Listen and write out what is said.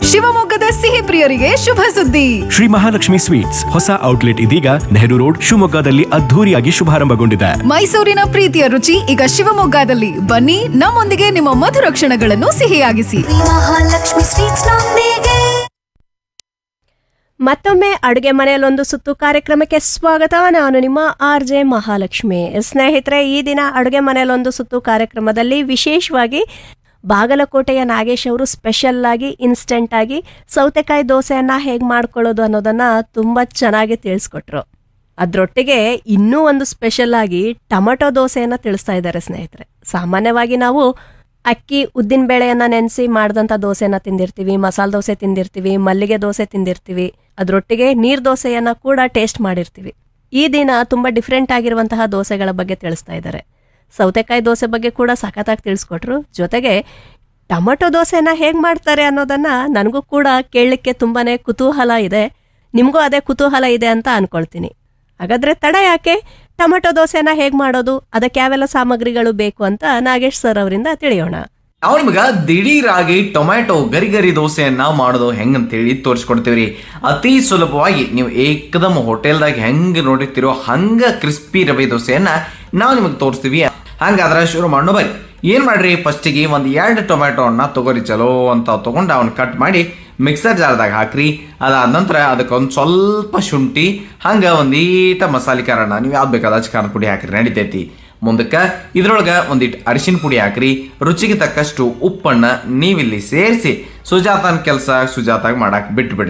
ಶಿವಮೊಗ್ಗದ ಸಿಹಿ ಪ್ರಿಯರಿಗೆ ಶುಭ ಸುದ್ದಿ ಶ್ರೀ ಮಹಾಲಕ್ಷ್ಮಿ ಸ್ವೀಟ್ಸ್ ಹೊಸ ಔಟ್ಲೆಟ್ ಇದೀಗ ನೆಹರು ರೋಡ್ ಶಿವಮೊಗ್ಗದಲ್ಲಿ ಅದ್ಧೂರಿಯಾಗಿ ಶುಭಾರಂಭಗೊಂಡಿದೆ ಮೈಸೂರಿನ ಪ್ರೀತಿಯ ರುಚಿ ಈಗ ಶಿವಮೊಗ್ಗದಲ್ಲಿ ಬನ್ನಿ ನಮ್ಮೊಂದಿಗೆ ನಿಮ್ಮ ಮಧುರ ಕ್ಷಣಗಳನ್ನು ಸಿಹಿಯಾಗಿಸಿ ಮಹಾಲಕ್ಷ್ಮಿ ಸ್ವೀಟ್ಸ್ ನೊಂದಿಗೆ ಮತ್ತೊಮ್ಮೆ ಅಡುಗೆ ಮನೆಯಲ್ಲೊಂದು ಸುತ್ತು ಕಾರ್ಯಕ್ರಮಕ್ಕೆ ಸ್ವಾಗತ ನಾನು ನಿಮ್ಮ ಆರ್ ಜೆ ಮಹಾಲಕ್ಷ್ಮಿ ಸ್ನೇಹಿತರೆ ಈ ದಿನ ಅಡುಗೆ ಮನೆಯಲ್ಲೊಂದು ಸುತ್ತು ಕಾರ್ಯಕ್ರಮದಲ್ಲಿ ವಿಶೇಷವಾಗಿ ಬಾಗಲಕೋಟೆಯ ನಾಗೇಶ್ ಅವರು ಸ್ಪೆಷಲ್ ಆಗಿ ಇನ್ಸ್ಟೆಂಟ್ ಆಗಿ ಸೌತೆಕಾಯಿ ದೋಸೆಯನ್ನ ಹೇಗೆ ಮಾಡ್ಕೊಳ್ಳೋದು ಅನ್ನೋದನ್ನ ತುಂಬಾ ಚೆನ್ನಾಗಿ ತಿಳಿಸ್ಕೊಟ್ರು ಅದರೊಟ್ಟಿಗೆ ಇನ್ನೂ ಒಂದು ಸ್ಪೆಷಲ್ ಆಗಿ ಟೊಮಟೊ ದೋಸೆಯನ್ನ ತಿಳಿಸ್ತಾ ಇದ್ದಾರೆ ಸ್ನೇಹಿತರೆ ಸಾಮಾನ್ಯವಾಗಿ ನಾವು ಅಕ್ಕಿ ಉದ್ದಿನ ಬೇಳೆಯನ್ನ ನೆನೆಸಿ ಮಾಡಿದಂಥ ದೋಸೆನ ತಿಂದಿರ್ತೀವಿ ಮಸಾಲೆ ದೋಸೆ ತಿಂದಿರ್ತೀವಿ ಮಲ್ಲಿಗೆ ದೋಸೆ ತಿಂದಿರ್ತೀವಿ ಅದರೊಟ್ಟಿಗೆ ನೀರ್ ದೋಸೆಯನ್ನ ಕೂಡ ಟೇಸ್ಟ್ ಮಾಡಿರ್ತೀವಿ ಈ ದಿನ ತುಂಬಾ ಡಿಫ್ರೆಂಟ್ ಆಗಿರುವಂತಹ ದೋಸೆಗಳ ಬಗ್ಗೆ ತಿಳಿಸ್ತಾ ಇದ್ದಾರೆ ಸೌತೆಕಾಯಿ ದೋಸೆ ಬಗ್ಗೆ ಕೂಡ ಸಖತ್ತಾಗಿ ತಿಳಿಸ್ಕೊಟ್ರು ಜೊತೆಗೆ ಟೊಮಟೊ ದೋಸೆನ ಹೇಗೆ ಮಾಡ್ತಾರೆ ಅನ್ನೋದನ್ನ ನನಗೂ ಕೂಡ ಕೇಳಲಿಕ್ಕೆ ತುಂಬಾನೇ ಕುತೂಹಲ ಇದೆ ನಿಮಗೂ ಅದೇ ಕುತೂಹಲ ಇದೆ ಅಂತ ಅನ್ಕೊಳ್ತೀನಿ ಹಾಗಾದ್ರೆ ತಡ ಯಾಕೆ ಟೊಮಟೊ ದೋಸೆನ ಹೇಗೆ ಮಾಡೋದು ಅದಕ್ಕೆ ಯಾವೆಲ್ಲ ಸಾಮಗ್ರಿಗಳು ಬೇಕು ಅಂತ ನಾಗೇಶ್ ಸರ್ ಅವರಿಂದ ತಿಳಿಯೋಣ ನಾವು ನಿಮ್ಗೆ ದಿಢೀರಾಗಿ ಟೊಮ್ಯಾಟೊ ಗರಿ ಗರಿ ದೋಸೆಯನ್ನ ಮಾಡೋದು ಹೆಂಗಂತೇಳಿ ತೋರಿಸ್ಕೊಡ್ತೀವ್ರಿ ಅತಿ ಸುಲಭವಾಗಿ ನೀವು ಏಕದಮ್ ಹೋಟೆಲ್ದಾಗ ಹೆಂಗ್ ನೋಡಿರ್ತೀರೋ ಹಂಗ ಕ್ರಿಸ್ಪಿ ರವೆ ದೋಸೆಯನ್ನ ನಾವು ನಿಮಗೆ ತೋರಿಸ್ತೀವಿ ಹಂಗಾದ್ರೆ ಶುರು ಮಾಡೋಣ ಬರ್ರಿ ಏನ್ ಮಾಡ್ರಿ ಫಸ್ಟಿಗೆ ಒಂದು ಎರಡು ಟೊಮ್ಯಾಟೊ ಹಣ್ಣ ತಗೋರಿ ಚಲೋ ಅಂತ ತಗೊಂಡು ಅವನ್ನ ಕಟ್ ಮಾಡಿ ಮಿಕ್ಸರ್ ಜಾರ್ದಾಗ ಹಾಕ್ರಿ ಅದಾದ ನಂತರ ಅದಕ್ಕೆ ಒಂದು ಸ್ವಲ್ಪ ಶುಂಠಿ ಹಂಗ ಒಂದೀಟ ಮಸಾಲೆ ಕಾರಣ ನೀವು ಯಾವ್ದು ಬೇಕಾದ ಅಚ್ಚ ಖಾರದ ಪುಡಿ ಹಾಕ್ರಿ ನಡಿತೈತಿ ಮುಂದಕ್ಕೆ ಇದ್ರೊಳಗೆ ಒಂದಿಟ್ಟು ಅರಿಶಿನ ಪುಡಿ ಹಾಕ್ರಿ ರುಚಿಗೆ ತಕ್ಕಷ್ಟು ಉಪ್ಪನ್ನ ನೀವಿಲ್ಲಿ ಸೇರಿಸಿ ಸುಜಾತನ ಕೆಲಸ ಸುಜಾತಾಗ ಮಾಡಕ್ ಬಿಟ್ಬಿಡ್ರಿ